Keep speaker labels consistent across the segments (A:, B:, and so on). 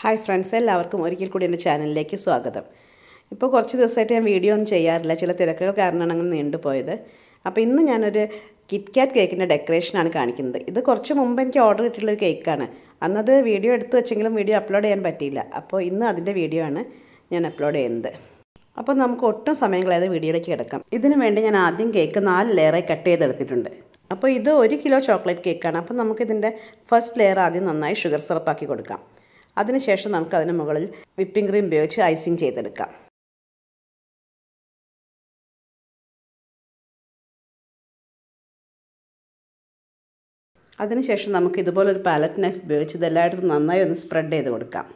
A: hi friends എല്ലാവർക്കും ഒരിക്കൽ കൂടി എൻ്റെ ചാനലിലേക്ക് സ്വാഗതം ഇപ്പോൾ കുറച്ച് ദിവസമായിട്ട് ഞാൻ വീഡിയോ ഒന്നും ചെയ്യാറില്ല ചില തിരക്കുകൾ കാരണമാണ് അങ്ങനെ നീണ്ടുപോയത് അപ്പോൾ ഇന്ന് ഞാനൊരു കിറ്റ് കാറ്റ് കേക്കിൻ്റെ ഡെക്കറേഷനാണ് കാണിക്കുന്നത് ഇത് കുറച്ച് മുമ്പ് എനിക്ക് ഓർഡർ കിട്ടിയിട്ടുള്ളൊരു കേക്കാണ് അന്നത് വീഡിയോ എടുത്തു വെച്ചെങ്കിലും വീഡിയോ അപ്ലോഡ് ചെയ്യാൻ പറ്റിയില്ല അപ്പോൾ ഇന്ന് അതിൻ്റെ വീഡിയോ ആണ് ഞാൻ അപ്ലോഡ് ചെയ്യുന്നത് അപ്പോൾ നമുക്ക് ഒട്ടും സമയം കളയാതെ വീഡിയോയിലേക്ക് കിടക്കാം ഇതിനു വേണ്ടി ഞാൻ ആദ്യം കേക്ക് നാല് ലെയറായി കട്ട് ചെയ്തെടുത്തിട്ടുണ്ട് അപ്പോൾ ഇത് ഒരു കിലോ ചോക്ലേറ്റ് കേക്കാണ് അപ്പോൾ നമുക്കിതിൻ്റെ ഫസ്റ്റ് ലെയർ ആദ്യം നന്നായി ഷുഗർ സിറപ്പാക്കി കൊടുക്കാം അതിനുശേഷം നമുക്ക് അതിന് മുകളിൽ വിപ്പിംഗ് ക്രീം ഉപയോഗിച്ച് ഐസിങ് ചെയ്തെടുക്കാം അതിനുശേഷം നമുക്ക് ഇതുപോലൊരു പാലറ്റ് നൈഫ് ഉപയോഗിച്ച് ഇതെല്ലായിടത്തും നന്നായി ഒന്ന് സ്പ്രെഡ് ചെയ്ത് കൊടുക്കാം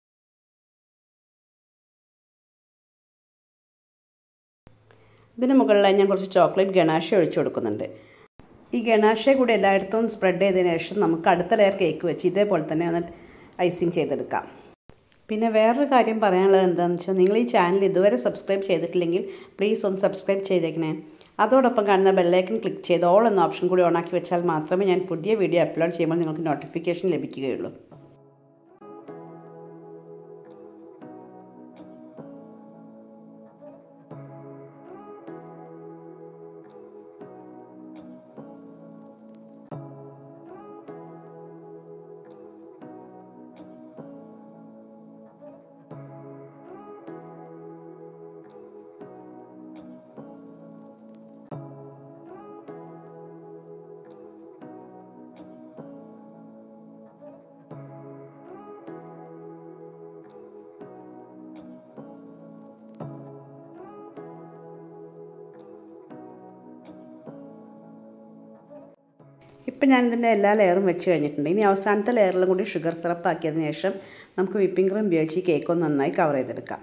A: ഇതിന് മുകളിലായി ഞാൻ കുറച്ച് ചോക്ലേറ്റ് ഗണാഷ ഒഴിച്ചു കൊടുക്കുന്നുണ്ട് ഈ ഗണാഷയെ കൂടി എല്ലായിടത്തും സ്പ്രെഡ് ചെയ്തതിന് ശേഷം നമുക്ക് അടുത്ത ലെയർ കേക്ക് വെച്ച് ഇതേപോലെ തന്നെ ഒന്ന് ഐസിങ് ചെയ്തെടുക്കാം പിന്നെ വേറൊരു കാര്യം പറയാനുള്ളത് എന്താണെന്ന് വെച്ചാൽ നിങ്ങൾ ഈ ചാനൽ ഇതുവരെ സബ്സ്ക്രൈബ് ചെയ്തിട്ടില്ലെങ്കിൽ പ്ലീസ് ഒന്ന് സബ്സ്ക്രൈബ് ചെയ്തേക്കണേ അതോടൊപ്പം കാണുന്ന ബെല്ലൈക്കൺ ക്ലിക്ക് ചെയ്ത് ഓൾ എന്ന ഓപ്ഷൻ കൂടി ഓണാക്കി വെച്ചാൽ മാത്രമേ ഞാൻ പുതിയ വീഡിയോ അപ്ലോഡ് ചെയ്യുമ്പോൾ നിങ്ങൾക്ക് നോട്ടിഫിക്കേഷൻ ലഭിക്കുകയുള്ളൂ ഇപ്പം ഞാനിതിൻ്റെ എല്ലാ ലെയറും വെച്ച് കഴിഞ്ഞിട്ടുണ്ട് ഇനി അവസാനത്തെ ലെയറിലും കൂടി ഷുഗർ സിറപ്പ് ആക്കിയതിന് ശേഷം നമുക്ക് വിപ്പിംഗ് ക്രീം ഉപയോഗിച്ച് ഈ കേക്ക് ഒന്ന് നന്നായി കവർ ചെയ്തെടുക്കാം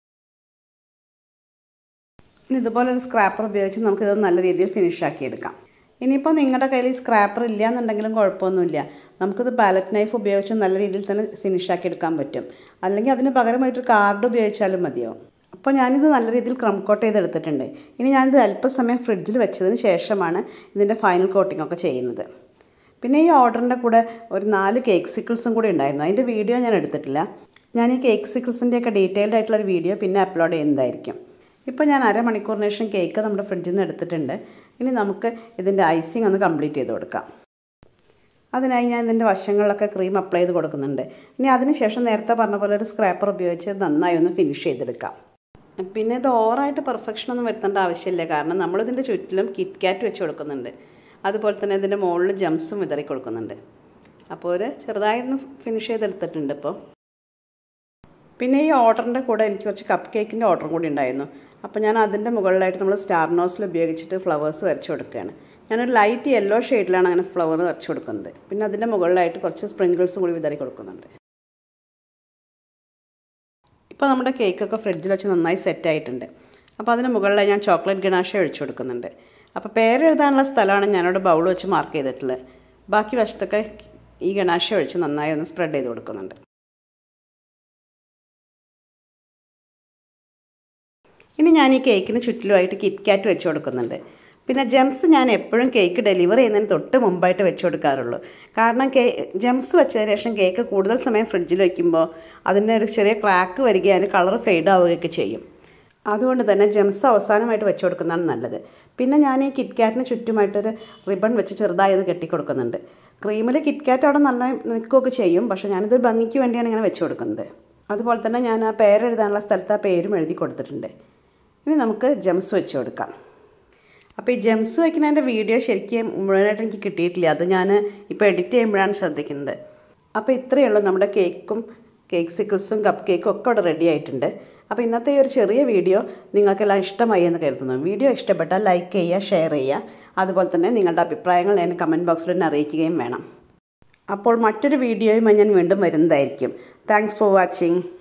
A: ഇനി ഇതുപോലെ ഒരു സ്ക്രാപ്പർ ഉപയോഗിച്ച് നമുക്കിത് നല്ല രീതിയിൽ ഫിനിഷ് ആക്കിയെടുക്കാം ഇനിയിപ്പോൾ നിങ്ങളുടെ കയ്യിൽ സ്ക്രാപ്പർ ഇല്ല എന്നുണ്ടെങ്കിലും കുഴപ്പമൊന്നുമില്ല നമുക്കിത് പാലറ്റ് നൈഫ് ഉപയോഗിച്ച് നല്ല രീതിയിൽ തന്നെ ഫിനിഷ് ആക്കി എടുക്കാൻ പറ്റും അല്ലെങ്കിൽ അതിന് പകരമായിട്ട് കാർഡ് ഉപയോഗിച്ചാലും മതിയാവും അപ്പോൾ ഞാനിത് നല്ല രീതിയിൽ ക്രം കോട്ട് ചെയ്തെടുത്തിട്ടുണ്ട് ഇനി ഞാനിത് അല്പസമയം ഫ്രിഡ്ജിൽ വെച്ചതിന് ശേഷമാണ് ഇതിൻ്റെ ഫൈനൽ കോട്ടിംഗ് ഒക്കെ ചെയ്യുന്നത് പിന്നെ ഈ ഓർഡറിൻ്റെ കൂടെ ഒരു നാല് കേക്ക് സിക്കിൾസും കൂടി ഉണ്ടായിരുന്നു അതിൻ്റെ വീഡിയോ ഞാൻ എടുത്തിട്ടില്ല ഞാൻ ഈ കേക്ക് സിക്കിൾസിൻ്റെയൊക്കെ ഡീറ്റെയിൽഡ് ആയിട്ടുള്ള ഒരു വീഡിയോ പിന്നെ അപ്ലോഡ് ചെയ്യുന്നതായിരിക്കും ഇപ്പോൾ ഞാൻ അരമണിക്കൂറിന് ശേഷം കേക്ക് നമ്മുടെ ഫ്രിഡ്ജിൽ നിന്ന് എടുത്തിട്ടുണ്ട് ഇനി നമുക്ക് ഇതിൻ്റെ ഐസിങ് ഒന്ന് കംപ്ലീറ്റ് ചെയ്ത് കൊടുക്കാം അതിനായി ഞാൻ ഇതിൻ്റെ വശങ്ങളിലൊക്കെ ക്രീം അപ്ലൈ ചെയ്ത് കൊടുക്കുന്നുണ്ട് ഇനി അതിനുശേഷം നേരത്തെ പറഞ്ഞ പോലെ ഒരു സ്ക്രാപ്പർ ഉപയോഗിച്ച് നന്നായി ഒന്ന് ഫിനിഷ് ചെയ്തെടുക്കാം പിന്നെ ഇത് ഓവറായിട്ട് പെർഫെക്ഷൻ ഒന്നും വരുത്തേണ്ട ആവശ്യമില്ല കാരണം നമ്മളിതിൻ്റെ ചുറ്റിലും കിറ്റ് കാറ്റ് വെച്ച് കൊടുക്കുന്നുണ്ട് അതുപോലെ തന്നെ ഇതിൻ്റെ മുകളിൽ ജംസും വിതറി കൊടുക്കുന്നുണ്ട് അപ്പോൾ ഒരു ചെറുതായൊന്ന് ഫിനിഷ് ചെയ്തെടുത്തിട്ടുണ്ട് ഇപ്പോൾ പിന്നെ ഈ ഓർഡറിൻ്റെ കൂടെ എനിക്ക് കുറച്ച് കപ്പ് കേക്കിൻ്റെ ഓർഡറും കൂടി ഉണ്ടായിരുന്നു അപ്പോൾ ഞാൻ അതിൻ്റെ മുകളിലായിട്ട് നമ്മൾ സ്റ്റാർ നോസിൽ ഉപയോഗിച്ചിട്ട് ഫ്ലവേഴ്സ് വരച്ച് കൊടുക്കുകയാണ് ഞാനൊരു ലൈറ്റ് യെല്ലോ ഷെയ്ഡിലാണ് അങ്ങനെ ഫ്ലവർ വരച്ച് കൊടുക്കുന്നത് പിന്നെ അതിൻ്റെ മുകളിലായിട്ട് കുറച്ച് സ്പ്രിങ്കിൾസ് കൂടി വിതറി കൊടുക്കുന്നുണ്ട് ഇപ്പോൾ നമ്മുടെ കേക്കൊക്കെ ഫ്രിഡ്ജിൽ വെച്ച് നന്നായി സെറ്റ് ആയിട്ടുണ്ട് അപ്പോൾ അതിന് മുകളിലായി ഞാൻ ചോക്ലേറ്റ് ഗണാഷ ഒഴിച്ചു കൊടുക്കുന്നുണ്ട് അപ്പോൾ പേരെഴുതാനുള്ള സ്ഥലമാണ് ഞാനിവിടെ ബൗൾ വെച്ച് മാർക്ക് ചെയ്തിട്ടുള്ളത് ബാക്കി വശത്തൊക്കെ ഈ ഗണാഷ ഒഴിച്ച് നന്നായി ഒന്ന് സ്പ്രെഡ് ചെയ്ത് കൊടുക്കുന്നുണ്ട് ഇനി ഞാൻ ഈ കേക്കിന് ചുറ്റിലുമായിട്ട് കിറ്റ് കാറ്റ് വെച്ച് കൊടുക്കുന്നുണ്ട് പിന്നെ ജെംസ് ഞാൻ എപ്പോഴും കേക്ക് ഡെലിവർ ചെയ്യുന്നതിന് തൊട്ട് മുമ്പായിട്ട് വെച്ച് കൊടുക്കാറുള്ളൂ കാരണം കേ ജെംസ് വെച്ചതിന് ശേഷം കേക്ക് കൂടുതൽ സമയം ഫ്രിഡ്ജിൽ വയ്ക്കുമ്പോൾ അതിൻ്റെ ഒരു ചെറിയ ക്രാക്ക് വരികയും അതിന് കളർ ഫെയ്ഡ് ആവുകയൊക്കെ ചെയ്യും അതുകൊണ്ട് തന്നെ ജെംസ് അവസാനമായിട്ട് വെച്ച് കൊടുക്കുന്നതാണ് നല്ലത് പിന്നെ ഞാൻ ഈ കിറ്റ് കാറ്റിന് ചുറ്റുമായിട്ടൊരു റിബൺ വെച്ച് ചെറുതായി അത് കെട്ടിക്കൊടുക്കുന്നുണ്ട് ക്രീമിൽ കിറ്റ് കാറ്റ് അവിടെ നല്ല നിൽക്കുകയൊക്കെ ചെയ്യും പക്ഷേ ഞാനിത് ഭംഗിക്ക് വേണ്ടിയാണ് ഇങ്ങനെ വെച്ച് കൊടുക്കുന്നത് അതുപോലെ തന്നെ ഞാൻ ആ പേരെഴുതാനുള്ള സ്ഥലത്ത് ആ പേരും എഴുതി കൊടുത്തിട്ടുണ്ട് ഇനി നമുക്ക് ജെംസ് വെച്ച് കൊടുക്കാം അപ്പോൾ ഈ ജെംസ് വയ്ക്കുന്നതിൻ്റെ വീഡിയോ ശരിക്കും മുഴുവനായിട്ട് എനിക്ക് കിട്ടിയിട്ടില്ല അത് ഞാൻ ഇപ്പോൾ എഡിറ്റ് ചെയ്യുമ്പോഴാണ് ശ്രദ്ധിക്കുന്നത് അപ്പോൾ ഇത്രയേ ഉള്ളൂ നമ്മുടെ കേക്കും കേക്ക് സിക്കിൾസും കപ്പ് കേക്കും ഒക്കെ അവിടെ റെഡി ആയിട്ടുണ്ട് അപ്പോൾ ഇന്നത്തെ ഈ ഒരു ചെറിയ വീഡിയോ നിങ്ങൾക്കെല്ലാം ഇഷ്ടമായി എന്ന് കരുതുന്നു വീഡിയോ ഇഷ്ടപ്പെട്ടാൽ ലൈക്ക് ചെയ്യുക ഷെയർ ചെയ്യുക അതുപോലെ തന്നെ നിങ്ങളുടെ അഭിപ്രായങ്ങൾ ഞാൻ കമൻറ്റ് ബോക്സിൽ തന്നെ അറിയിക്കുകയും വേണം അപ്പോൾ മറ്റൊരു വീഡിയോയുമായി ഞാൻ വീണ്ടും വരുന്നതായിരിക്കും താങ്ക്സ് ഫോർ വാച്ചിങ്